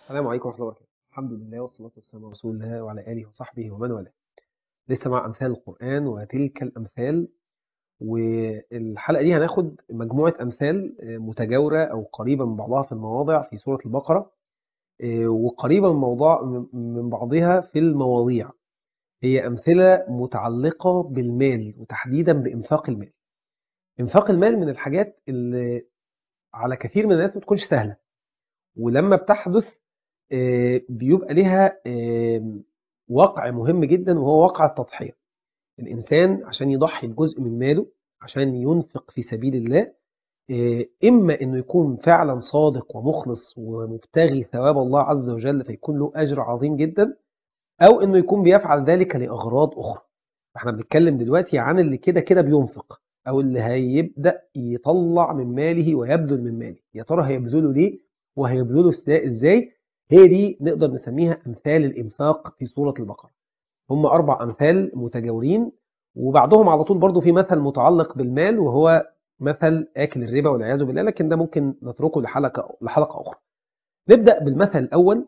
السلام عليكم ورحمة الله وبركاته الحمد لله والصلاة والسلام على رسول الله وعلى آله وصحبه ومن والاه لسه مع أمثال القرآن وتلك الأمثال والحلقة دي هناخد مجموعة أمثال متجاورة أو قريبة من بعضها في المواضع في سورة البقرة وقريبة من, موضوع من بعضها في المواضيع هي أمثلة متعلقة بالمال وتحديدا بإنفاق المال إنفاق المال من الحاجات اللي على كثير من الناس ما تكونش سهلة ولما بتحدث بيبقى لها واقع مهم جدا وهو واقع التضحية الإنسان عشان يضحي بجزء من ماله عشان ينفق في سبيل الله إما أنه يكون فعلا صادق ومخلص ومبتغي ثواب الله عز وجل فيكون له أجر عظيم جدا أو أنه يكون بيفعل ذلك لأغراض أخرى احنا بنتكلم دلوقتي عن اللي كده كده بينفق أو اللي هيبدأ يطلع من ماله ويبذل من ماله يا ترى هيبذله ليه وهيبذله ازاي هي دي نقدر نسميها أمثال الإنفاق في سورة البقرة هم أربع أمثال متجاورين وبعدهم على طول برضو في مثل متعلق بالمال وهو مثل آكل الربا والعياذ بالله لكن ده ممكن نتركه لحلقة, لحلقة أخرى نبدأ بالمثل الأول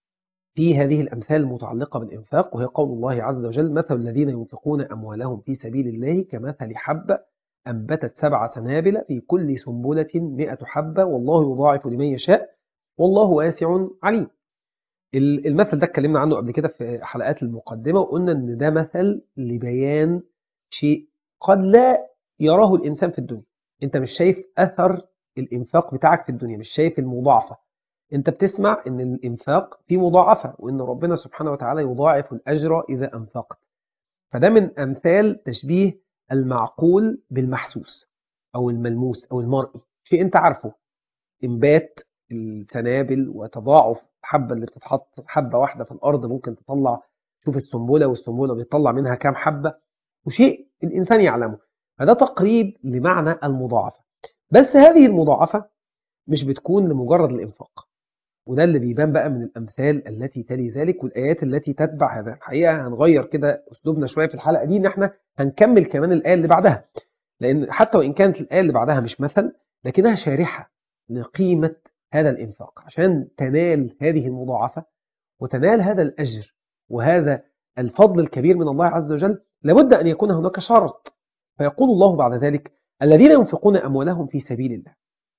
في هذه الأمثال المتعلقة بالإنفاق وهي قول الله عز وجل مثل الذين ينفقون أموالهم في سبيل الله كمثل حبة أنبتت سبع سنابل في كل سنبلة مئة حبة والله يضاعف لمن يشاء والله واسع عليم المثل ده اتكلمنا عنه قبل كده في حلقات المقدمة وقلنا ان ده مثل لبيان شيء قد لا يراه الإنسان في الدنيا انت مش شايف أثر الإنفاق بتاعك في الدنيا مش شايف المضاعفة انت بتسمع ان الإنفاق فيه مضاعفة وان ربنا سبحانه وتعالى يضاعف الأجر إذا أنفقت فده من أمثال تشبيه المعقول بالمحسوس أو الملموس أو المرئي شيء انت عارفه انبات السنابل وتضاعف الحبة اللي بتتحط حبة واحدة في الأرض ممكن تطلع شوف السنبلة والسنبلة بيطلع منها كام حبة وشيء الإنسان يعلمه فده تقريب لمعنى المضاعفة بس هذه المضاعفة مش بتكون لمجرد الإنفاق وده اللي بيبان بقى من الأمثال التي تلي ذلك والآيات التي تتبع هذا الحقيقة هنغير كده أسلوبنا شوية في الحلقة دي إن احنا هنكمل كمان الآية اللي بعدها لأن حتى وإن كانت الآية اللي بعدها مش مثل لكنها شارحة لقيمة هذا الإنفاق عشان تنال هذه المضاعفة وتنال هذا الأجر وهذا الفضل الكبير من الله عز وجل لابد أن يكون هناك شرط فيقول الله بعد ذلك الذين ينفقون أموالهم في سبيل الله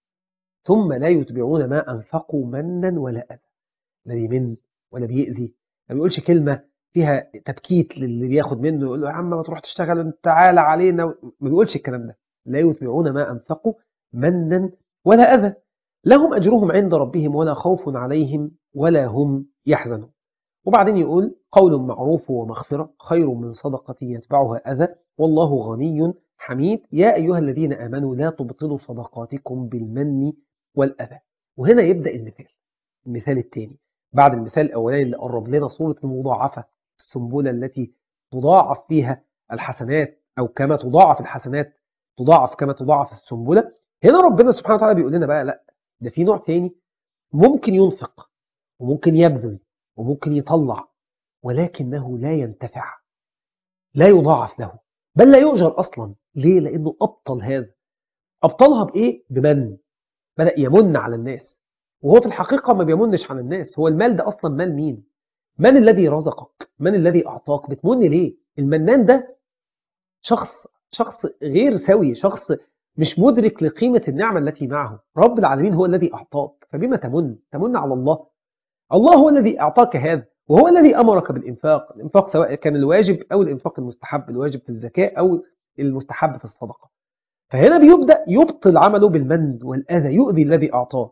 ثم لا يتبعون ما أنفقوا منا ولا أذى لا بيمن ولا بيأذي ما بيقولش كلمة فيها تبكيت للي بياخد منه يقول له يا عم ما تروح تشتغل انت تعالى علينا ما بيقولش الكلام ده لا يتبعون ما أنفقوا منا ولا أذى لهم أجرهم عند ربهم ولا خوف عليهم ولا هم يحزنون وبعدين يقول قول معروف ومغفرة خير من صدقة يتبعها أذى والله غني حميد يا أيها الذين آمنوا لا تبطلوا صدقاتكم بالمن والأذى وهنا يبدأ المثال المثال الثاني بعد المثال الأولاني اللي قرب لنا صورة المضاعفة السنبلة التي تضاعف فيها الحسنات أو كما تضاعف الحسنات تضاعف كما تضاعف السنبلة هنا ربنا سبحانه وتعالى بيقول لنا بقى لا ده في نوع تاني ممكن ينفق وممكن يبذل وممكن يطلع ولكنه لا ينتفع لا يضاعف له بل لا يؤجر أصلا ليه؟ لأنه أبطل هذا أبطلها بإيه؟ بمن بدأ يمن على الناس وهو في الحقيقة ما بيمنش على الناس هو المال ده أصلا مال مين؟ من الذي رزقك؟ من الذي أعطاك؟ بتمن ليه؟ المنان ده شخص شخص غير سوي شخص مش مدرك لقيمة النعمة التي معه رب العالمين هو الذي أعطاك فبما تمن تمن على الله الله هو الذي أعطاك هذا وهو الذي أمرك بالإنفاق الإنفاق سواء كان الواجب أو الإنفاق المستحب الواجب في الزكاة أو المستحب في الصدقة فهنا بيبدأ يبطل عمله بالمن والأذى يؤذي الذي أعطاه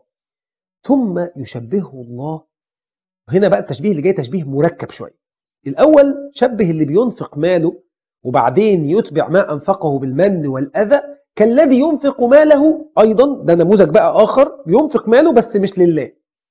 ثم يشبهه الله هنا بقى التشبيه اللي جاي تشبيه مركب شوية الأول شبه اللي بينفق ماله وبعدين يتبع ما أنفقه بالمن والأذى كالذي ينفق ماله أيضا ده نموذج بقى آخر ينفق ماله بس مش لله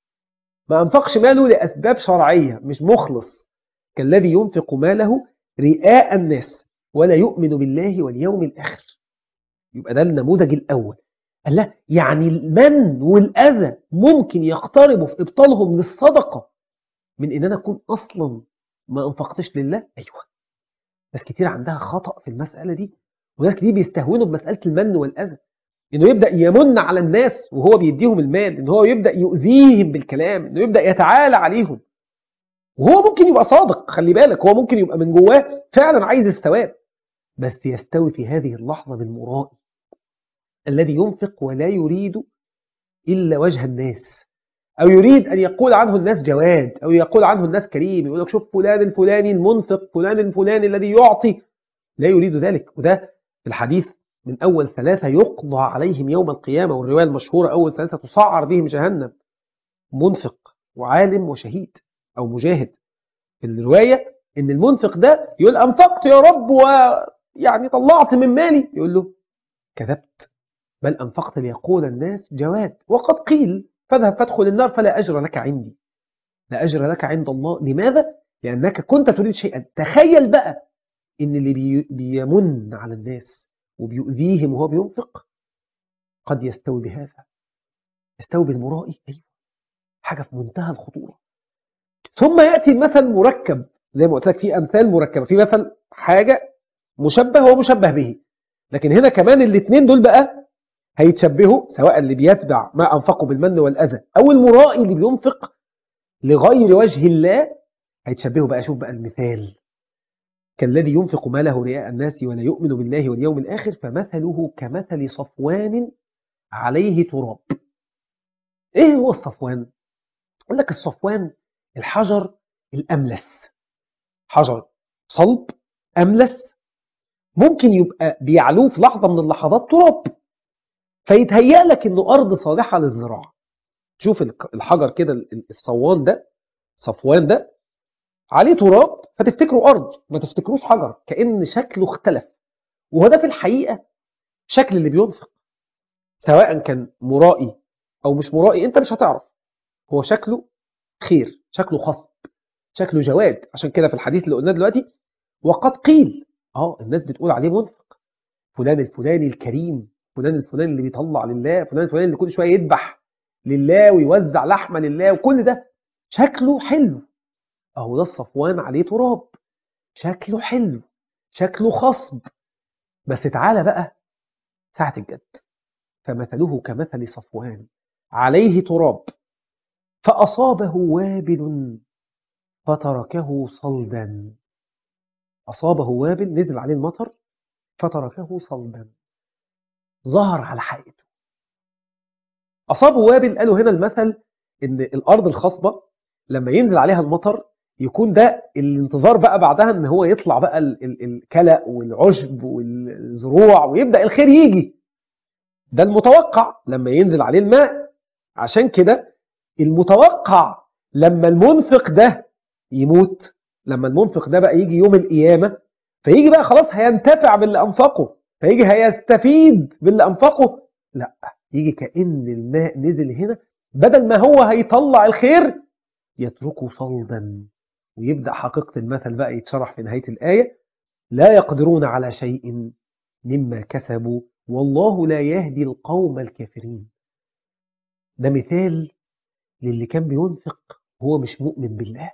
ما أنفقش ماله لأسباب شرعية مش مخلص كالذي ينفق ماله رئاء الناس ولا يؤمن بالله واليوم الآخر يبقى ده النموذج الأول قال لا يعني المن والأذى ممكن يقتربوا في إبطالهم للصدقة من إن أنا أكون أصلا ما أنفقتش لله أيوة ناس كتير عندها خطأ في المسألة دي وناس كتير بيستهونوا بمسألة المن والأذى انه يبدا يمن على الناس وهو بيديهم المال ان هو يبدا يؤذيهم بالكلام انه يبدا يتعالى عليهم وهو ممكن يبقى صادق خلي بالك هو ممكن يبقى من جواه فعلا عايز الثواب بس يستوي في هذه اللحظه بالمرائي الذي ينفق ولا يريد الا وجه الناس او يريد ان يقول عنه الناس جواد او يقول عنه الناس كريم يقول لك شوف فلان الفلاني المنفق فلان الفلاني الذي يعطي لا يريد ذلك وده في الحديث من أول ثلاثة يقضى عليهم يوم القيامة والرواية المشهورة أول ثلاثة تسعر بهم جهنم منفق وعالم وشهيد أو مجاهد في الرواية إن المنفق ده يقول أنفقت يا رب ويعني طلعت من مالي يقول له كذبت بل أنفقت ليقول الناس جواد وقد قيل فاذهب فادخل النار فلا أجر لك عندي لا أجر لك عند الله لماذا؟ لأنك كنت تريد شيئا تخيل بقى إن اللي بي بيمن على الناس وبيؤذيهم وهو بينفق قد يستوي بهذا يستوي بالمرائي أيوة حاجة في منتهى الخطورة ثم يأتي المثل مركب زي ما قلت لك في أمثال مركبة في مثل حاجة مشبه ومشبه به لكن هنا كمان الاثنين دول بقى هيتشبهوا سواء اللي بيتبع ما أنفقوا بالمن والأذى أو المرائي اللي بينفق لغير وجه الله هيتشبهوا بقى شوف بقى المثال كالذي ينفق ماله رياء الناس ولا يؤمن بالله واليوم الآخر فمثله كمثل صفوان عليه تراب ايه هو الصفوان يقول لك الصفوان الحجر الأملس حجر صلب أملس ممكن يبقى بيعلوه في لحظة من اللحظات تراب فيتهيأ لك انه أرض صالحة للزراعة شوف الحجر كده الصوان ده صفوان ده عليه تراب فتفتكروا أرض ما تفتكروش حجر كأن شكله اختلف وهو ده في الحقيقة شكل اللي بينفق سواء كان مرائي أو مش مرائي أنت مش هتعرف هو شكله خير شكله خصب شكله جواد عشان كده في الحديث اللي قلناه دلوقتي وقد قيل اه الناس بتقول عليه منفق فلان الفلاني الكريم فلان الفلاني اللي بيطلع لله فلان الفلاني اللي كل شويه يذبح لله ويوزع لحمه لله وكل ده شكله حلو اهو ده الصفوان عليه تراب شكله حلو شكله خصب بس تعالى بقى ساعة الجد فمثله كمثل صفوان عليه تراب فأصابه وابل فتركه صلبا أصابه وابل نزل عليه المطر فتركه صلبا ظهر على حقيقته أصابه وابل قالوا هنا المثل إن الأرض الخصبة لما ينزل عليها المطر يكون ده الانتظار بقى بعدها ان هو يطلع بقى الكلأ والعشب والزروع ويبدأ الخير يجي ده المتوقع لما ينزل عليه الماء عشان كده المتوقع لما المنفق ده يموت لما المنفق ده بقى يجي يوم القيامة فيجي بقى خلاص هينتفع باللي أنفقه فيجي هيستفيد باللي أنفقه لا يجي كأن الماء نزل هنا بدل ما هو هيطلع الخير يتركه صلبا ويبدأ حقيقة المثل بقى يتشرح في نهاية الآية لا يقدرون على شيء مما كسبوا والله لا يهدي القوم الكافرين ده مثال للي كان بينفق وهو مش مؤمن بالله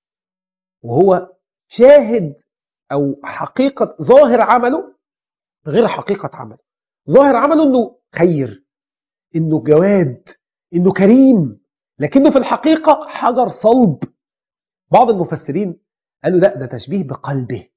وهو شاهد أو حقيقة ظاهر عمله غير حقيقة عمله ظاهر عمله أنه خير أنه جواد أنه كريم لكنه في الحقيقة حجر صلب بعض المفسرين قالوا لا ده تشبيه بقلبه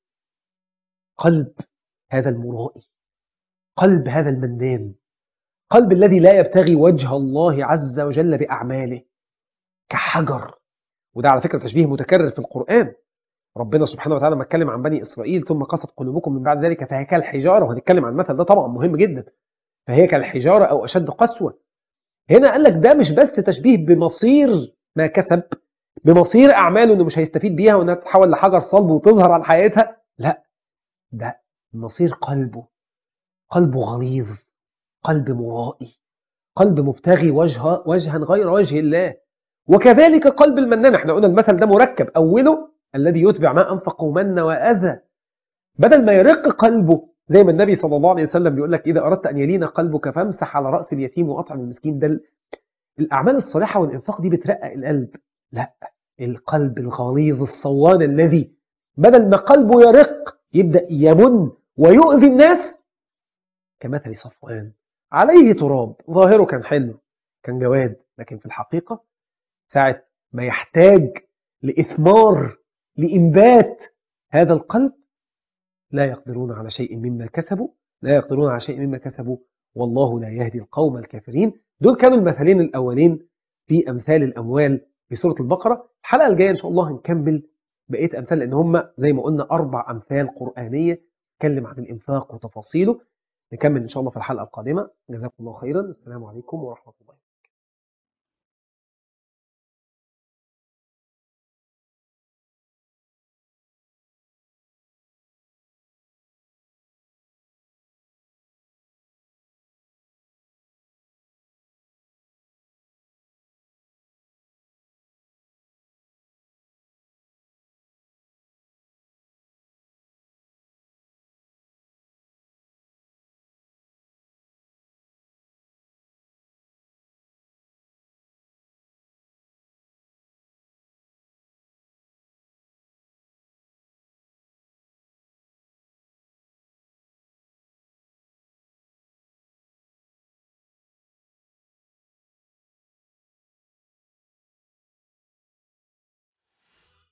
قلب هذا المرائي قلب هذا المنان قلب الذي لا يبتغي وجه الله عز وجل بأعماله كحجر وده على فكرة تشبيه متكرر في القرآن ربنا سبحانه وتعالى لما اتكلم عن بني إسرائيل ثم قست قلوبكم من بعد ذلك فهي كالحجارة وهنتكلم عن المثل ده طبعا مهم جدا فهي كالحجارة أو أشد قسوة هنا قال لك ده مش بس تشبيه بمصير ما كسب بمصير أعماله إنه مش هيستفيد بيها وإنها تتحول لحجر صلب وتظهر عن حياتها لا ده مصير قلبه قلبه غليظ قلب مرائي قلب مبتغي وجه وجها غير وجه الله وكذلك قلب المنان احنا قلنا المثل ده مركب أوله الذي يتبع ما أنفق من وأذى بدل ما يرق قلبه زي ما النبي صلى الله عليه وسلم بيقول لك إذا أردت أن يلين قلبك فامسح على رأس اليتيم وأطعم المسكين ده الأعمال الصالحة والإنفاق دي بترقق القلب لا القلب الغليظ الصوان الذي بدل ما قلبه يرق يبدأ يمن ويؤذي الناس كمثل صفوان عليه تراب ظاهره كان حلو كان جواد لكن في الحقيقة ساعة ما يحتاج لإثمار لإنبات هذا القلب لا يقدرون على شيء مما كسبوا لا يقدرون على شيء مما كسبوا والله لا يهدي القوم الكافرين دول كانوا المثلين الأولين في أمثال الأموال في سورة البقرة الحلقة الجاية إن شاء الله هنكمل بقية أمثال لأن هم زي ما قلنا أربع أمثال قرآنية تتكلم عن الإنفاق وتفاصيله نكمل إن شاء الله في الحلقة القادمة جزاكم الله خيرا السلام عليكم ورحمة الله